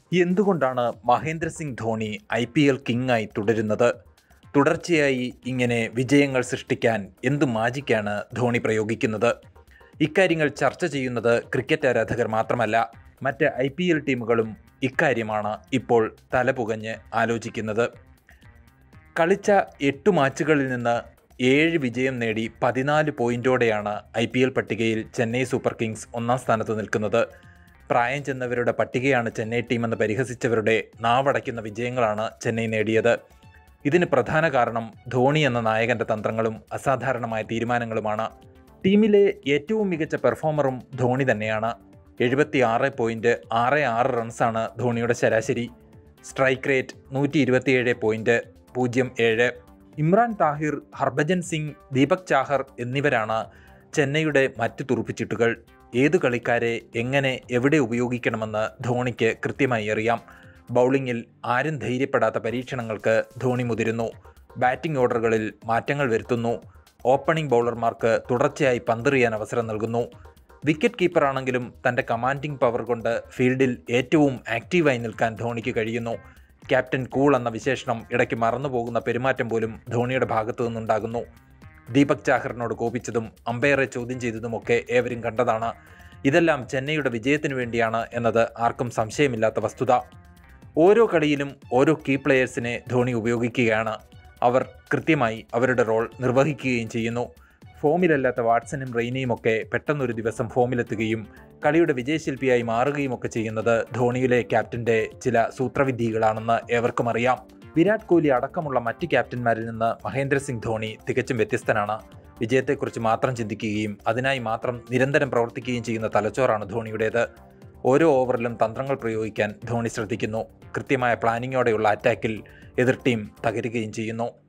എന്തുകൊണ്ടാണ് Mahendra Singh Dhoni I P L കിങ്ങായി തുടരുന്നത് തുടർച്ചയായി ഇങ്ങനെ വിജയങ്ങൾ സൃഷ്ടിക്കാൻ എന്തു മാജിക്കാണ് ധോണി പ്രയോഗിക്കുന്നത് ഇക്കാര്യങ്ങൾ ചർച്ച ചെയ്യുന്നത് ക്രിക്കറ്റ് ആരാധകർ മാത്രമല്ല മറ്റ് ഐ പി എൽ ടീമുകളും ഇക്കാര്യമാണ് ഇപ്പോൾ തലപുകഞ്ഞ് ആലോചിക്കുന്നത് കളിച്ച എട്ട് മാച്ചുകളിൽ നിന്ന് ഏഴ് വിജയം നേടി പതിനാല് പോയിന്റോടെയാണ് ഐ പി എൽ പട്ടികയിൽ ചെന്നൈ സൂപ്പർ കിങ്സ് ഒന്നാം സ്ഥാനത്ത് നിൽക്കുന്നത് പ്രായം ചെന്നവരുടെ പട്ടികയാണ് ചെന്നൈ ടീമെന്ന് പരിഹസിച്ചവരുടെ നാവടയ്ക്കുന്ന വിജയങ്ങളാണ് ചെന്നൈ നേടിയത് ഇതിന് പ്രധാന കാരണം ധോണി എന്ന നായകന്റെ തന്ത്രങ്ങളും അസാധാരണമായ തീരുമാനങ്ങളുമാണ് ടീമിലെ ഏറ്റവും മികച്ച പെർഫോമറും ധോണി തന്നെയാണ് എഴുപത്തി ആറ് പോയിൻറ്റ് ആറ് ആറ് റൺസാണ് ധോണിയുടെ ശരാശരി സ്ട്രൈക്ക് റേറ്റ് നൂറ്റി ഇരുപത്തിയേഴ് പോയിൻറ്റ് പൂജ്യം ഏഴ് ഇമ്രാൻ താഹിർ ഹർഭജൻ സിംഗ് ദീപക് ചാഹർ എന്നിവരാണ് ചെന്നൈയുടെ മറ്റ് തുറുപ്പിച്ചിട്ടുകൾ ഏതു കളിക്കാരെ എങ്ങനെ എവിടെ ഉപയോഗിക്കണമെന്ന് ധോണിക്ക് കൃത്യമായി അറിയാം ബൗളിങ്ങിൽ ആരും ധൈര്യപ്പെടാത്ത പരീക്ഷണങ്ങൾക്ക് ധോണി മുതിരുന്നു ബാറ്റിംഗ് ഓർഡറുകളിൽ മാറ്റങ്ങൾ വരുത്തുന്നു ഓപ്പണിംഗ് ബൗളർമാർക്ക് തുടർച്ചയായി പന്തെറിയാൻ അവസരം നൽകുന്നു വിക്കറ്റ് കീപ്പറാണെങ്കിലും തൻ്റെ കമാൻഡിംഗ് പവർ കൊണ്ട് ഫീൽഡിൽ ഏറ്റവും ആക്റ്റീവായി നിൽക്കാൻ ധോണിക്ക് കഴിയുന്നു ക്യാപ്റ്റൻ കൂൾ എന്ന വിശേഷണം ഇടയ്ക്ക് മറന്നുപോകുന്ന പെരുമാറ്റം പോലും ധോണിയുടെ ഭാഗത്തു നിന്നുണ്ടാകുന്നു ദീപക് ചാഹറിനോട് കോപിച്ചതും അമ്പയറെ ചോദ്യം ചെയ്തതുമൊക്കെ ഏവരും കണ്ടതാണ് ഇതെല്ലാം ചെന്നൈയുടെ വിജയത്തിനു വേണ്ടിയാണ് എന്നത് ആർക്കും സംശയമില്ലാത്ത വസ്തുത ഓരോ കളിയിലും ഓരോ കീ പ്ലെയേഴ്സിനെ ധോണി ഉപയോഗിക്കുകയാണ് അവർ കൃത്യമായി അവരുടെ റോൾ നിർവഹിക്കുകയും ചെയ്യുന്നു ഫോമിലല്ലാത്ത വാട്സനും റെയ്നയും ഒക്കെ പെട്ടെന്നൊരു ദിവസം ഫോമിലെത്തുകയും കളിയുടെ വിജയശില്പിയായി മാറുകയും ഒക്കെ ചെയ്യുന്നത് ധോണിയിലെ ക്യാപ്റ്റന്റെ ചില സൂത്രവിദ്യകളാണെന്ന് ഏവർക്കും അറിയാം വിരാട് കോഹ്ലി അടക്കമുള്ള മറ്റ് ക്യാപ്റ്റന്മാരിൽ നിന്ന് മഹേന്ദ്ര സിംഗ് ധോണി തികച്ചും വ്യത്യസ്തനാണ് വിജയത്തെക്കുറിച്ച് മാത്രം ചിന്തിക്കുകയും അതിനായി മാത്രം നിരന്തരം പ്രവർത്തിക്കുകയും ചെയ്യുന്ന തലച്ചോറാണ് ധോണിയുടേത് ഓരോ ഓവറിലും തന്ത്രങ്ങൾ പ്രയോഗിക്കാൻ ധോണി ശ്രദ്ധിക്കുന്നു കൃത്യമായ പ്ലാനിങ്ങോടെയുള്ള അറ്റാക്കിൽ എതിർ ടീം തകരുകയും ചെയ്യുന്നു